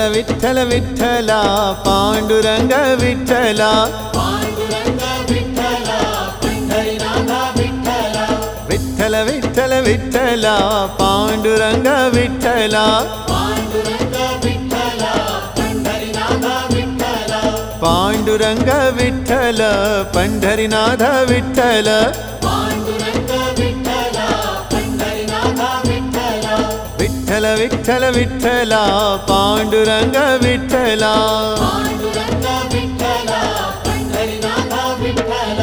విఠల విఠల విఠల పాండురంగ విఠల పాండురంగ విఠల పండరినాథ విఠల విఠల విఠల విఠల పాండురంగ విఠల పాండురంగ విఠల పండరినాథ విఠల పాండురంగ విఠల పండరినాథ విఠల పాండురంగ విఠల పండరినాథ విఠల విఠల విఠల విఠల పాండురంగ విఠల పాండురంగ విఠల పండరినాథ విఠల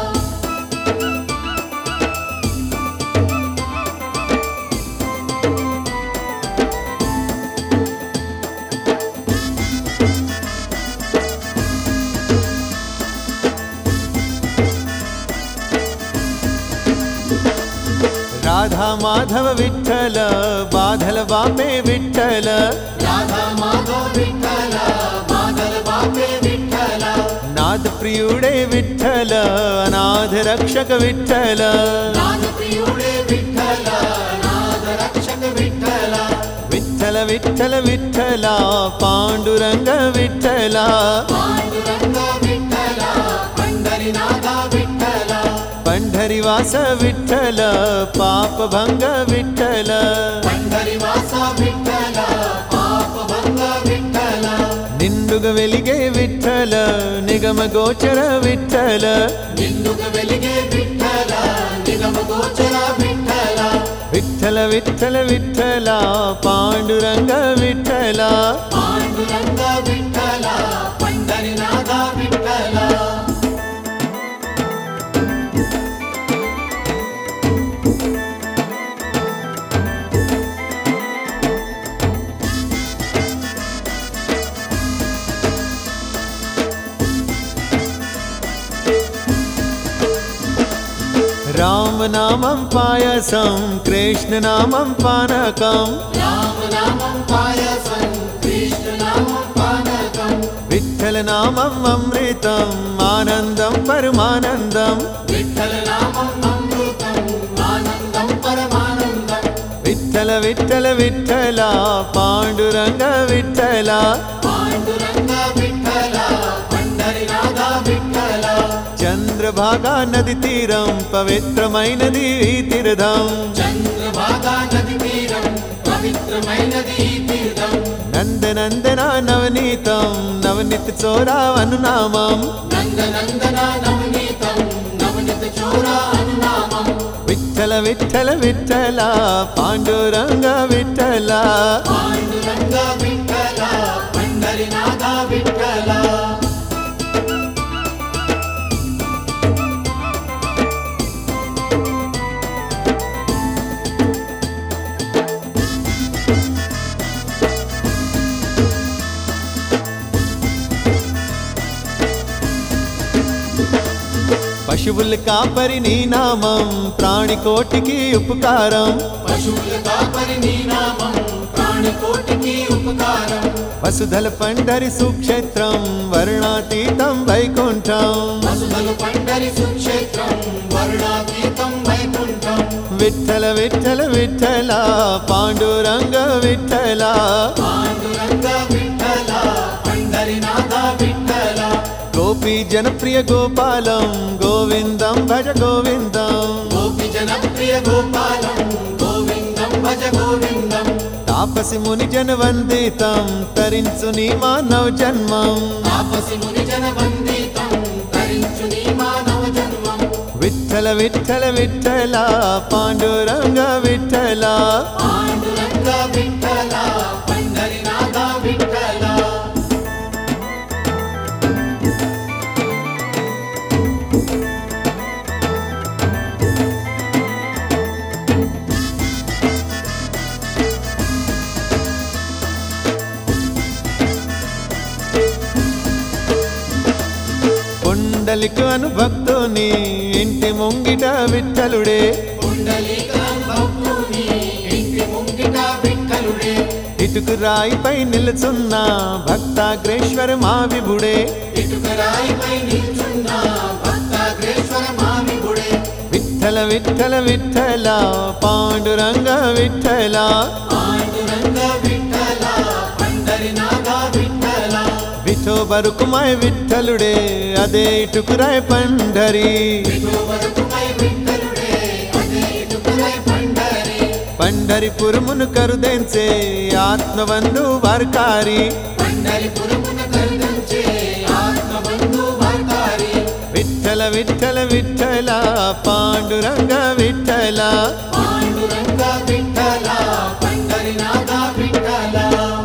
రాధా మాధవ విఠల బాధల బాపే విఠల రాధా మాధవ విఠల మాధవ బాపే విఠల నాద ప్రియుడే విఠల అనాథ రక్షక విఠల నాద ప్రియుడే విఠల నాద రక్షక విఠల విఠల విఠల విఠల పాండురంగ విఠల పాండురంగ విఠల పండరినాథ విఠల పండరివాస విఠల పాపభంగ విఠల పండరివాస విఠల పాపభంగ విఠల నిండుగ వెలిగే విఠల నిగమ గోచర విఠల నిన్నుగ వెలిగే విఠల నిగమ గోచర విఠల విఠల విఠల విఠల పాండురంగ విఠల పాండురంగ విఠల పండరినాథ విఠల రామనామం పాయసం కృష్ణనామం పానకం రామనామం పాయసం కృష్ణనామం పానకం విఠల నామం అమృతం ఆనందం పరమానందం విఠల నామం అమృతం ఆనందం పరమానందం విఠల విఠల విఠల పాండురంగ విఠల పాండురంగ విఠల పండరినాథ విఠల చంద్రభాగా నది తీరం పవిత్రమైనది ఈ తీర్థం చంద్రభాగా నది తీరం పవిత్రమైనది ఈ తీర్థం నందనందన నవనీతం నవనిత చోరా అనునామం నందనందన నవనీతం నవనిత చోర అనునామం విఠల విఠల విఠల పాండురంగ విఠల పాండురంగ విఠల పండరినాథ విఠల పశువుల కాపరి నీ నామం ప్రాణికోటికి ఉపకారం పశువుల కాపరి నీ నామం ప్రాణికోటికి ఉపకారం వసుధల పండరి సుక్షేత్రం వర్ణాతీతం వైకుంఠం వసుధలు పండరి సుక్షేత్రం వర్ణాతీతం వైకుంఠం విఠల విఠల విఠల పాండురంగ విఠల పాండురంగ విఠల పండరినాథ విఠల గోపీ జనప్రియ గోపాలం గోవిందం భజ గోవిందం గోపి జనప్రియ గోపాలం గోవిందం భజ గోవిందం తాపసి ముని జన వందితం తరించు నీ మానవ జన్మం తాపసి ముని జన వందితం తరించు నీ మానవ జన్మం విఠల విఠల విఠల పాండురంగ విఠల పాండురంగ విఠల పండరినాథ విఠల కుండలికు అను భక్తుని ఇంటి ముంగిట విఠలుడే కుండలీకరం భక్తుని ఇంటి ముంగిట విఠలుడే ఇటుకు రాయిపై నిలుచున్న భక్తాగ్రేశ్వర మా విభుడే ఇటుక రాయిపై నిల్చున్న భక్తాగ్రేశ్వర మామి గుడే విఠల విఠల విఠల పాండురంగ విఠల పాండురంగ విఠల పండరినాథ విఠోబరుకుమాయ్ విఠలుడే అదే ఇటుకురాయ్ పండరి విఠోబరుకుమై విఠలుడే అదే ఇటుకురై పండరి పండరిపురమును కరుదెంచే ఆత్మబంధు వార్కారి పండరిపురమున కరుదంచే ఆత్మబంధు వార్తారి విఠల విఠల విఠల పాండురంగ విఠల పాండురంగ విఠల పండరినాథ విఠల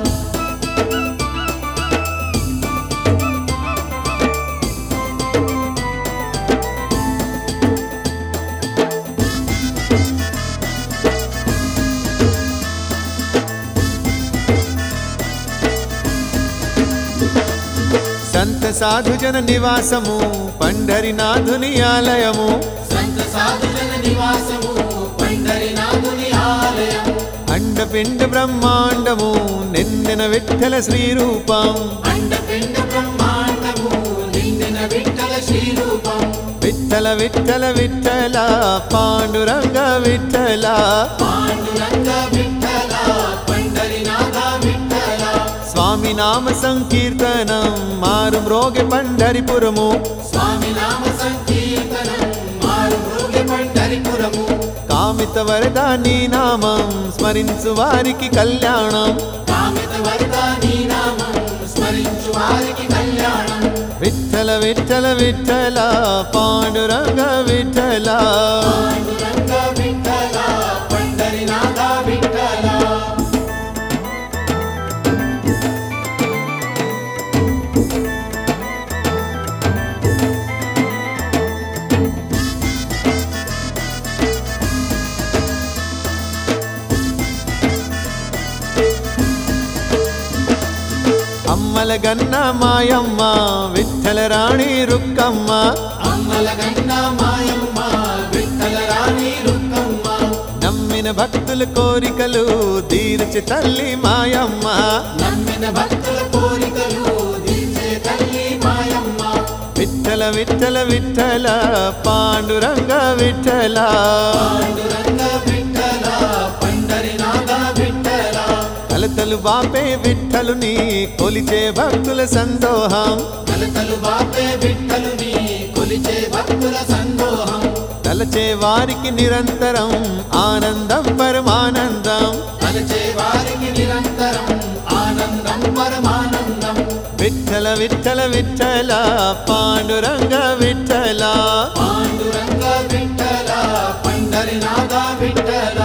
సంత సాధుజన నివాసము పండరినాథుని ఆలయము సంత సాధుజన నివాసము పండరినాథుని ఆలయం అండపిండ బ్రహ్మాండము నిందిన విఠల శ్రీరూపం అండపిండ బ్రహ్మాండము నిండిన విఠల శ్రీరూపం విఠల విఠల విఠల పాండురంగ విఠల పాండురంగ విఠల పండరినాథ విఠల స్వామి నామ సంకీర్తనం మారు మ్రోగి పండరిపురము స్వామి నామ సంకీర్తనం మారు మృగి పండరిపురము కామిత వరద నీ నామం స్మరించు వారికి కళ్యాణం కామిత వరదాని నామం స్మరించు వారికి కళ్యాణం విఠల విఠల విఠల పాండురంగ విఠల పాండురంగ విఠల పండరినాథ విఠల అమ్మల గన్న మాయమ్మ విఠల రాణి రుక్కమ్మ అమ్మల గన్న మాయమ్మ విఠల రాణి రుక్కమ్మ నమ్మిన భక్తుల కోరికలు తీర్చి తల్లి మాయమ్మ నమ్మిన భక్తుల కోరికలు తీర్చే తల్లి మాయమ్మ విఠల విఠల విఠల పాండురంగ విఠల పాండురంగ విఠల పండరినాథ విఠల కలతలు బాపే విఠలుని కొలిచే భక్తుల సందోహం కలతలు బాపే విఠలుని కొలిచే భక్తుల సందోహం తలచే వారికి నిరంతరం ఆనందం పరమానందం తలచే వారికి నిరంతరం ఆనందం పరమానందం విఠల విఠల విఠల పాండురంగ విఠల పాండురంగ విఠల పండరినాథ విఠల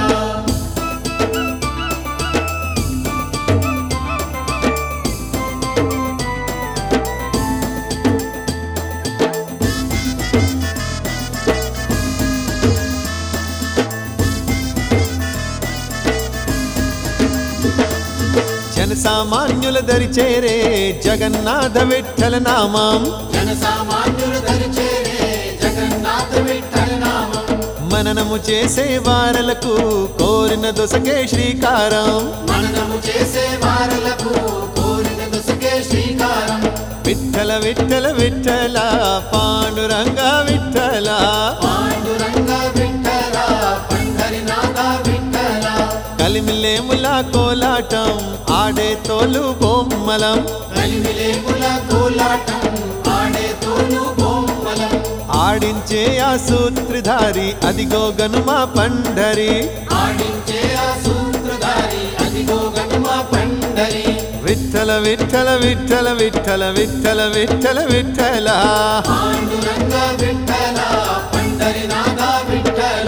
జనసామాన్యుల దరి చేరే జగన్నాథ విఠల నామం జనసామాన్యులు దరిచేరే జగన్నాథ విఠల నామం మననము చేసే వారలకు కోరిన దొసకే శ్రీకారం మననము చేసే వారలకు కోరిన దశకే శ్రీకారం విఠల విఠల విఠల పాండురంగ విఠల పాండురంగ విఠల పండరినాథ విఠల కలిమిలేముల కోలాటం ఆడే తోలు బొమ్మలం కలిమిలేముల కోలాటం ఆడే తోలు బొమ్మలం ఆడించే ఆ సూత్రధారి అదిగో గనుమ పండరి ఆడించే ఆ సూత్రధారి అదిగో గనుమ పండరి విఠల విఠల విఠల విఠల విఠల విఠల విఠల పాండురంగ విఠల పండరినాథ విఠల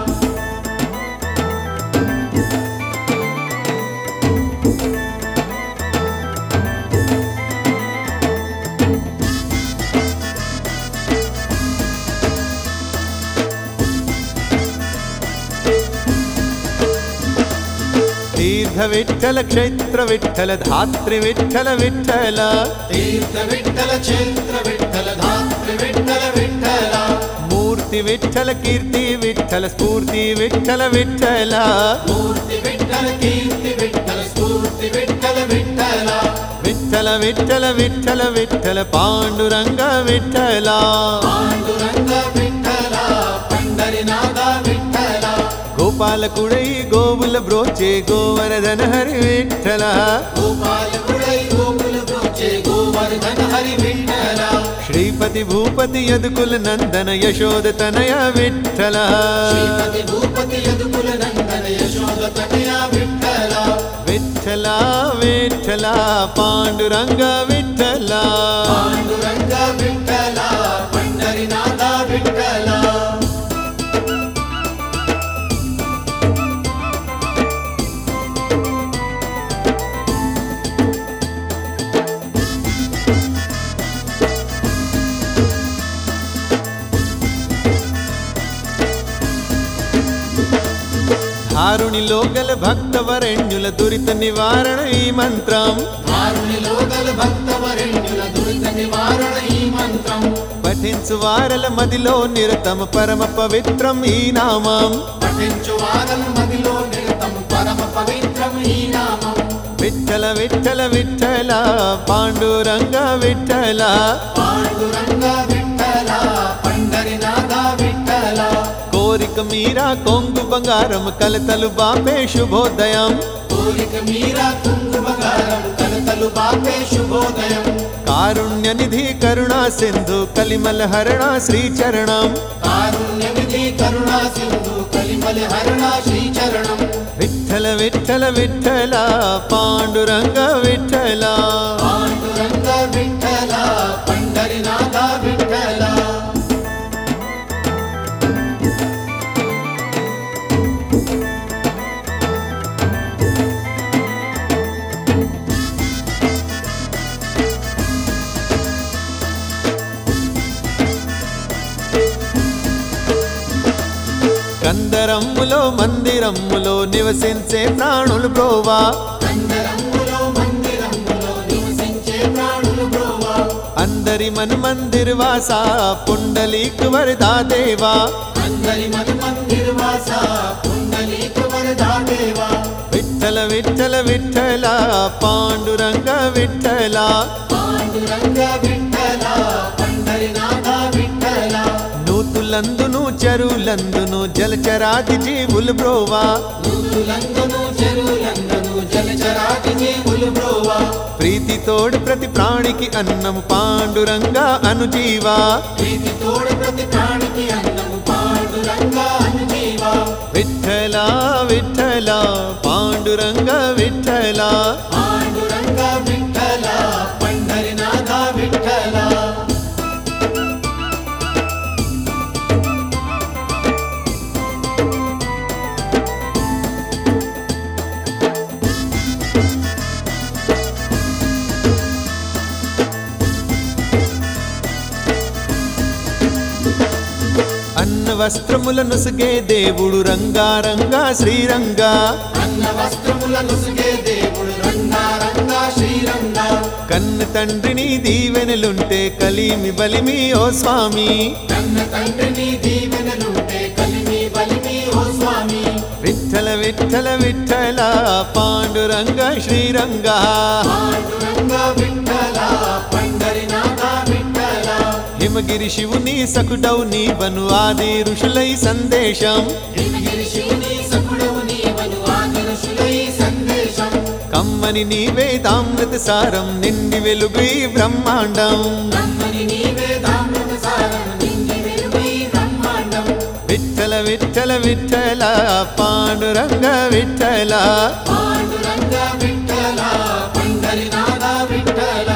తీర్థ విఠల క్షేత్ర విఠల ధాత్రి విఠల విఠల తీర్థ విఠల క్షేత్ర విఠల ధాత్రి విఠల విఠల మూర్తి విఠల కీర్తి విఠల స్ఫూర్తి విఠల విఠల మూర్తి విఠల కీర్తి విఠల స్ఫూర్తి విఠల విఠల విఠల విఠల విఠల విఠల పాండురంగ విఠల పాండురంగ విఠల పండరినాథ విఠల గోపాలకుడై గోవుల బ్రోచే గోవరధన హరి విఠల గోపాలకుడై గోకుల బ్రోచే వచ్చే గోవర్ధన హరి విఠల శ్రీపతి భూపతి యదుకుల నందన యశోద తనయ విఠల శ్రీపతి భూపతి యదుకుల నందన యశోద తనయ విఠల విఠల విఠల పాండురంగ విఠల పాండురంగ విఠల పండరినాథ విఠల ధారుణిలో గల భక్తవరణ్యుల దురిత నివారణ ఈ మంత్రం వారునిలో గల భక్తవరెణ్యుల దురిత నివారణ ఈ మంత్రం పఠించు వారల మదిలో నిరతమ పరమ పవిత్రం ఈ నామం పఠించు వారం మదిలో నిరతం పరమ పవిత్రం ఈ నామం విఠల విఠల విఠల పాండురంగ విఠల పాండురంగ విఠల పండరినాథ విఠల కోరిక మీరా కొంగు బంగారం కలతలు బాపే శుభోదయం కోరిక మీరా కుంగు బంగారం కలతలు బాపే శుభోదయం కారుణ్య నిధి కరుణా సింధు కలిమల హరణ శ్రీచరణం కారుణ్య విధి కరుణా సింధు కలిమలి హరణ శ్రీచరణం విఠల విఠల విఠల పాండురంగ విఠల పాండురంగ విఠల పండరినాథ విఠల కందరమ్ములో మందిరమ్ములో నివసించే ప్రాణులు బ్రోవా అందరములో మందిరములో నివసించే ప్రాణులు బ్రోవా అందరి మన మందిర్ వాస పుండలీక్ వరదా దేవా అందరి మను మందిర్ వాస పుండలీక వరదా దేవా విఠల విఠల విఠల పాండురంగ విఠల పాండురంగ విఠల పండరినాథ విఠల నూతులందును చెరువులందును జలచరాది జీవులు బ్రోవా నూతులందును చెరువులందును జలచరాటి జీవులు బ్రోవా ప్రీతితోడు ప్రతి ప్రాణికి అన్నము పాండురంగ అనుజీవా ప్రీతి తోడు ప్రతి ప్రాణికి అన్నము పాండురంగ అనుజీవా విఠల విఠల పాండురంగ విఠల పాండురంగ విఠల పండరినాథ విఠల అన్న వస్త్రముల నుసుగే దేవుడు రంగారంగా శ్రీరంగా అన్న వస్త్రముల నుసుగే దేవుడు రంగా రంగా శ్రీరంగా కన్న తండ్రిని దీవెనలుంటే కలిమి బలిమి ఓ స్వామి కన్న తండ్రిని దీవెనలుంటే కలిమి బలిమి ఓ స్వామి విఠల విఠల విఠల పాండురంగ శ్రీరంగా పాండురంగ విఠల పండరినాథ విఠల హిమగిరి శివుని సకుడవు నీవను ఆది ఋషులై సందేశం హిమగిరి శివుని సకుడవు నీవను ఆది ఋషులై సందేశం కమ్మని నీ వేదామృత సారం నిండి వెలుగు ఈ బ్రహ్మాండం బ్రహ్మని నీవే దామృత సారం నిండి వెలుగు ఈ బ్రహ్మాండం విఠల విఠల విఠల పాండురంగ విఠల పాండురంగ విఠల పండరినాథ విఠల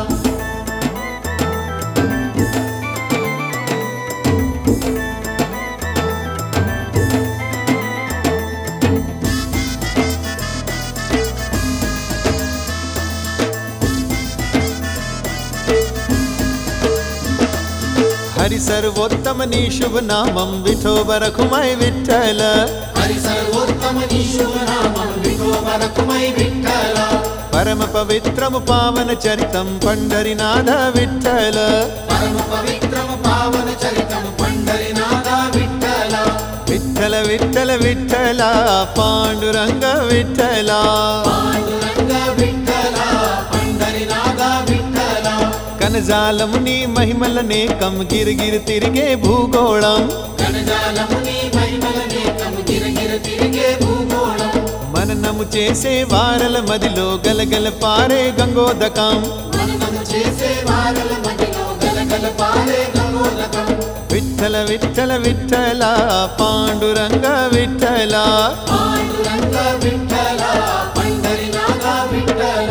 హరి సర్వోత్తమ నీ శుభ నామం విఠోబరకుమై విఠల హరి సర్వోత్తమని శుభనామం విఠోబరకుమై విఠల పరమ పవిత్రము పావన చరితం పండరినాథ విఠల పరమ పవిత్రము పావన చరితము పండరినాథ విఠల విఠల విఠల విఠల పాండురంగ విఠల పాండురంగ విఠల పండరినాథ విఠల కనజాలము నీ మహిమలనేకం గిరిగిరి తిరిగే భూగోళం కనజాలముని మహిమలనేకము గిరగిర తిరిగే భూగోళం మననము చేసే వారల మదిలో గలగల పారే గంగోదకం మనన చేసే వారల మదిలో గలగల పారే గంగోదకం విఠల విఠల విఠల పాండురంగ విఠల పాండురంగ విఠల పండరినాథ విఠల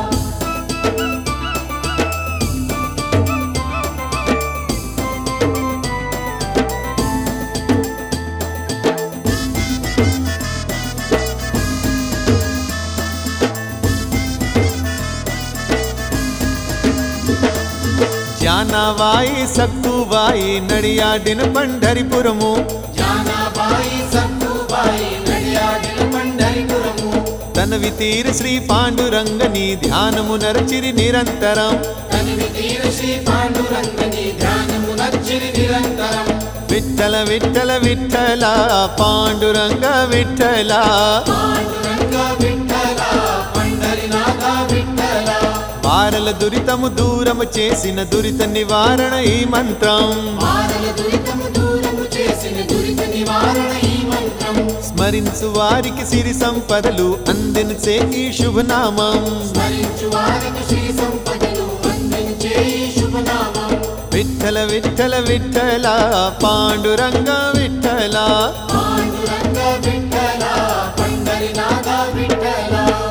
జానవాయి సక్కువాయి నడియాడిన పండరిపురము జానాబాయి సక్కుబాయి నడియాడిన పండరిపురము తనవి తీర శ్రీ పాండురంగని ధ్యానము నరచిరి నిరంతరం తనివి తీర శ్రీ పాండురంగని ధ్యానము నచ్చిరి నిరంతరం విఠల విఠల విఠల పాండురంగ విఠల పాండురంగ విఠల పండరినాథ విఠల వారల దురితము దూరము చేసిన దురిత నివారణ ఈ మంత్రం మారల దురితము దూరము చేసిన దురిత నివారణ ఈ మంత్రం స్మరించు వారికి సిరి సంపదలు అందించే ఈ శుభనామం స్మరించు వారికి శ్రీ సంపదలు అందించే ఈ శుభనామం విఠల విఠల విఠల పాండురంగ విఠల పాండురంగ విఠల పండరినాథ విఠల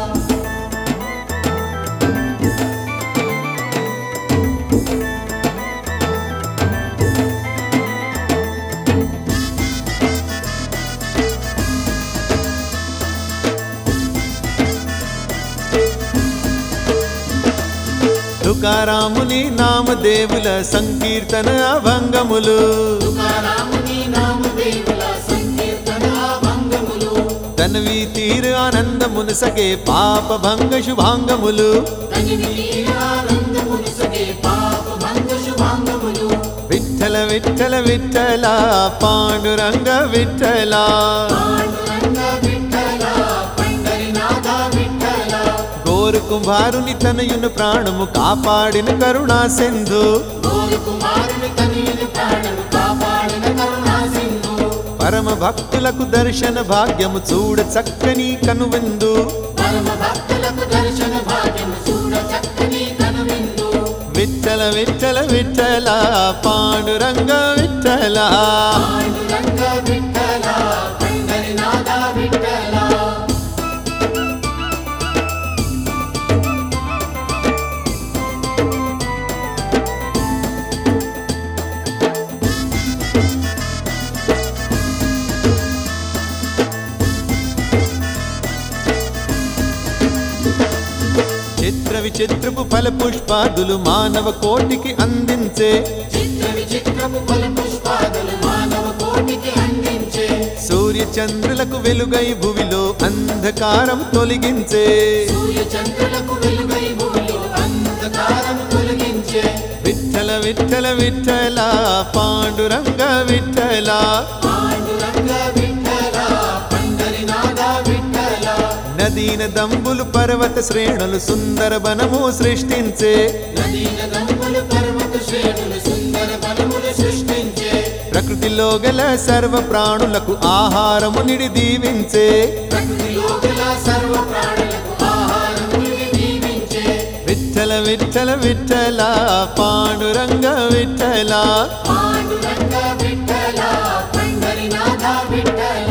తుకారాముని నామదేవుల సంకీర్తన అభంగములు తుకారాముని నామదేవుల సంకీర్తన భంగములు తనవి తీరు ఆనందమును సగే పాప భంగ శుభాంగములు తనివి ఆనందమును సగే పాప భంగ శుభాంగములు విఠల విఠల విఠల పాండురంగ విఠల పాండురంగ విఠల పండరినాథ విఠల గోరు కుంభారుని తనయును ప్రాణము కాపాడిన కరుణా సింధు గోరు కుమారుని తనయుని ప్రాణము కాపాడిన కరుణా సింధు పరమ భక్తులకు దర్శన భాగ్యము చూడ చక్కని కనువిందు పరమ భక్తులకు దర్శన భాగ్యము చూడ చక్కని కనువిందు విఠల విఠల విఠల పాండురంగ విఠల పాండురంగ విఠల పండరినాథ విఠల చిత్ర విచిత్రపు ఫల పుష్పాదులు మానవ కోటికి అందించే చిత్ర విచిత్రపు ఫల పుష్పాదులు మానవ కోటికి అందించే సూర్య చంద్రులకు వెలుగై భువిలో అంధకారం తొలగించే సూర్య చంద్రులకు వెలుగై భూమిలో అంధకారం తొలగించే విఠల విఠల విఠల పాండురంగ విఠల పాండురంగ విఠల పండరినాథ విఠల నదీన దంబులు పర్వత శ్రేణులు సుందర వనము సృష్టించే నదీన దంపులు పర్వత శ్రేణులు సుందర బలములు సృష్టించే ప్రకృతిలో గల సర్వ ప్రాణులకు ఆహారము నిడి దీవించే ప్రకృతిలో గల సర్వ ప్రాణులకు ఆహారముని దీవించే విఠల విఠల విఠల పాండురంగ విఠల పాండురంగ విఠల పండరినాథ విఠల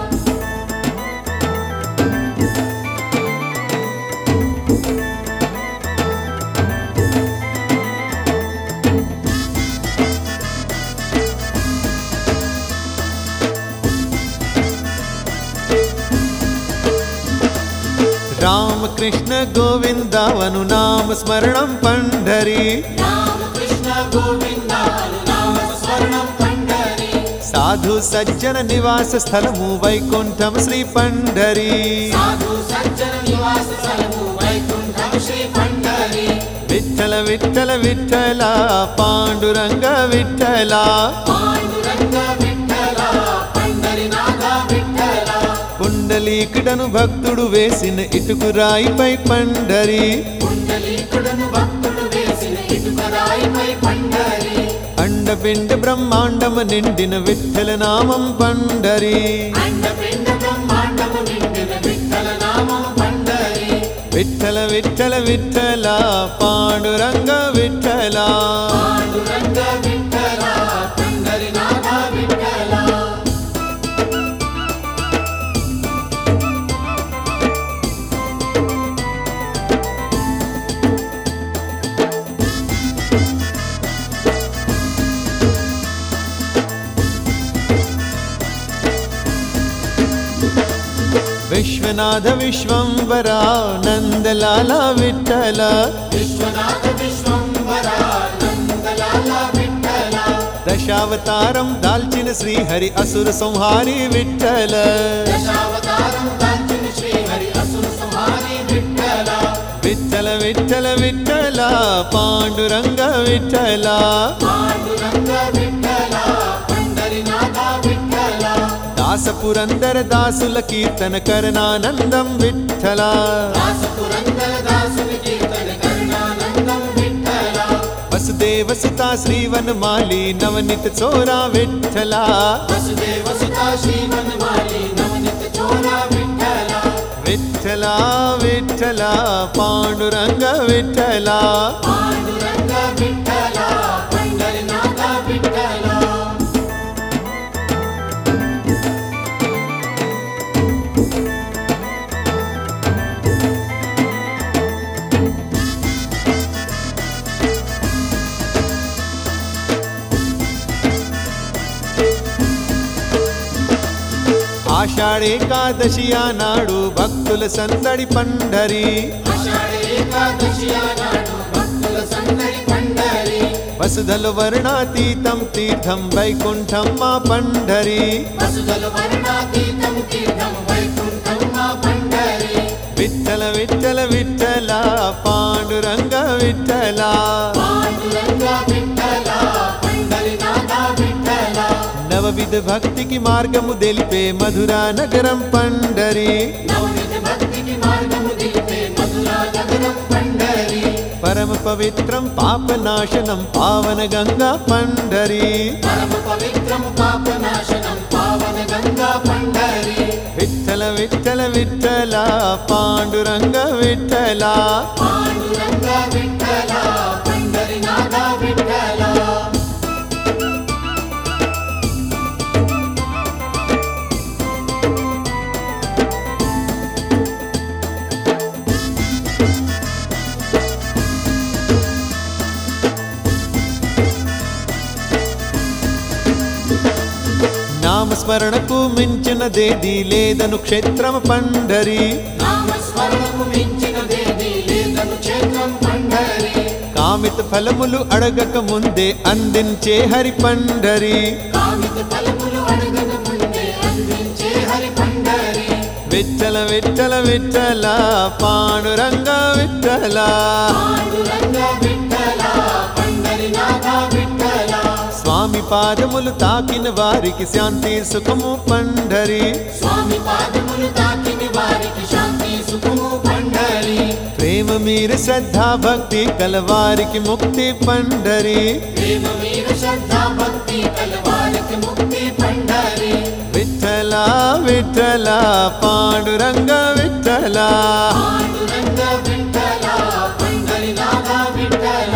రామకృష్ణ గోవిందావను నామ స్మరణం పండరి రామకృష్ణ గోవింద నామ స్వర్ణం పండరి సాధు సజ్జన నివాస స్థలము వైకుంఠం శ్రీ పండరి సాధు సజ్జన నివాస స్థలము వైకుంఠం శ్రీ పండరి విఠల విఠల విఠల పాండురంగ విఠల పాండురంగ విఠల పండరినాథ విఠల కుండలీకుడను భక్తుడు వేసిన ఇటుకురాయిపై పండరి కుండలీకుడను భక్తుడు వేసిన ఇటుక రాయిపై పండరి అండపిండ బ్రహ్మాండము నిండిన విఠల నామం పండరి అండపిండ బ్రహ్మాండము నిండిన విఠల నామం పండరి విఠల విఠల విఠల పాండురంగ విఠల పాండురంగ విఠల పండరినాథ విఠల విశ్వనాథ విశ్వంబర నందలాల విఠల విశ్వనాథ విశ్వంబర నందలాల విఠల దశావతారం దాల్చిన శ్రీహరి అసుర సంహారి విఠల దశావతారం దాల్చిన శ్రీహరి అసుర సంహారి విఠల విఠల విఠల విఠల పాండురంగ విఠల పాండురంగ విఠల పండరినాథ విఠల దాస పురందర దాసుల కీర్తన కరణానందం విఠల దాస పురందర దాసుని కీర్తన కరుణానందం విఠల వసుదేవ సుతా శ్రీవనమాలి నవనిత చోరా విఠల వసుదేవ సుతా శ్రీవనమాలి నవనిత చోర విఠల విఠల విఠల పాండురంగ విఠల పాండురంగ విఠల పండరినాథ విఠల ఆషాఢేకాదశి ఆనాడు భక్తుల సందడి పండరి ఆషాఢ ఏకాదశి ఆనాడు భక్తుల సందడి పండరి వసుధలు వర్ణాతీతం తీర్థం వైకుంఠం మా పండరి వసుదలు వర్ణాతీతం తీర్థం వైకుంఠం మా పండరి విఠల విఠల విఠల పాండురంగ విఠల పాండురంగ విఠల పండరినాథ విఠల నవవిధ భక్తికి మార్గము తెలిపే మధురా నగరం పండరి నవనిధి భక్తికి మార్గము దిలిపే మధురా నగరం పండరి పరమ పవిత్రం పాపనాశనం పావన గంగా పండరి పరమ పవిత్రము పాపనాశనం పావన గంగా పండరి విఠల విఠల విఠల పాండురంగ విఠల పాండురంగ విఠల పండరినాథ విఠల నామస్మరణకు మించినదేది లేదను క్షేత్రము పండరి నామస్మరణకు మించినదేది లేదను క్షేత్రం పండరి కామిత ఫలములు అడగక ముందే అందించే హరి పండరి కామిత ఫలములు అడగక ముందే అందించే హరి పండరి విఠల విఠల విఠల పాండురంగ విఠల పాండురంగ విఠల పండరినాథ విఠల స్వామి పాదములు తాకిన వారికి శాంతి సుఖము పండరి స్వామి పాదములు తాకిని వారికి శాంతి సుఖము పండరి ప్రేమ మీరు శ్రద్ధా భక్తి కలవారికి ముక్తి పండరి ప్రేమ వీర శ్రద్ధ భక్తి కలవారికి ముక్తి పండరి విఠల విఠల పాండురంగ విఠల పాండురంగ విఠల పండరినాథ విఠల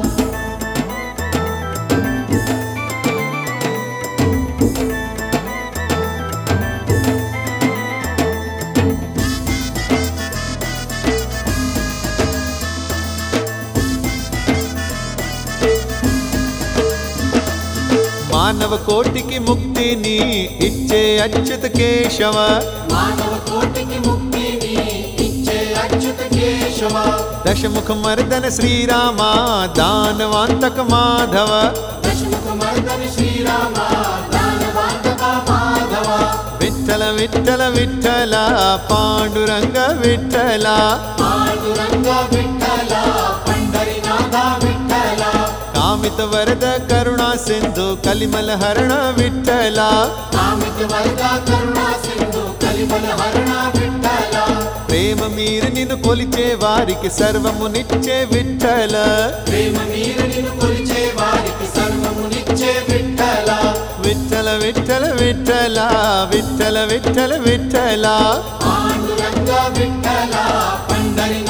మానవ కోటికి ముక్తిని ఇచ్చే అచ్యుత కేశవ మానవ కోటికి ముక్తిని ఇచ్చే అచ్యుత కేశవ దశముఖ మర్దన శ్రీరామ దానవాంతక మాధవ దశముఖ మర్దని శ్రీరామ దానవాంతక మాధవ విఠల విఠల విఠల పాండురంగ విఠల పాండురంగ విఠల పండరినాథ విఠల కామిత వరద కరుణా సింధు కలిమల హరణ విఠల కామిత వరద కరుణా సింధు కలిమల హరణ విఠల ప్రేమ మీరు నిన్ను కొలిచే వారికి సర్వమునిచ్చే విఠల ప్రేమ మీరు నిన్ను కొలిచే వారికి సర్వమునిచ్చే విఠల విఠల విఠల విఠల విఠల విఠల విఠల పాండురంగ విఠల పండరినాథ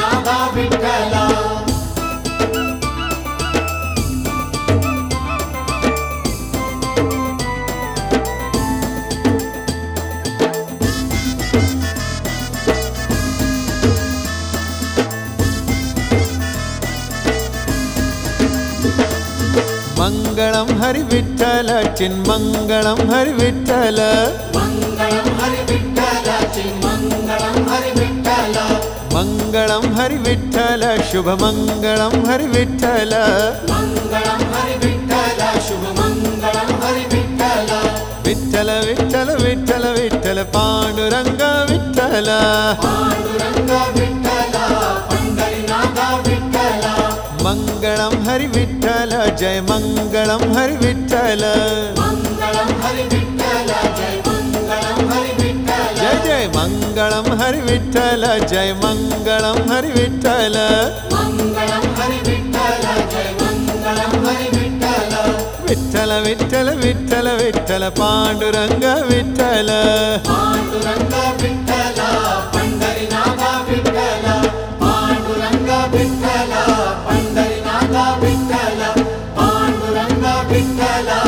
మంగళం హరి విఠల చిన్మంగళం హరి విఠల మంగళం హరి విఠల చిన్మంగళం హరి విఠల మంగళం హరి విఠల శుభమంగళం హరి విఠల మంగళం హరి విఠల శుభమంగళం హరి విఠల విఠల విఠల విఠల విఠల పాండురంగ విఠల పాండురంగ విఠల పండరినాథ విఠల మంగళం హరి విఠల జయ మంగళం హరి విఠల మంగళం హరి విఠల జయ మంగళం హరి విఠల జయ జయ మంగళం హరి విఠల జయ మంగళం హరి విఠల మంగళం హరి విఠల జయ మంగళం హరి విఠల విఠల విఠల విఠల విఠల పాండురంగ విఠల పాండురంగ విఠల పండరినాథ విఠల పాండురంగ విఠల పండరినాథ విఠల పాండురంగ విఠల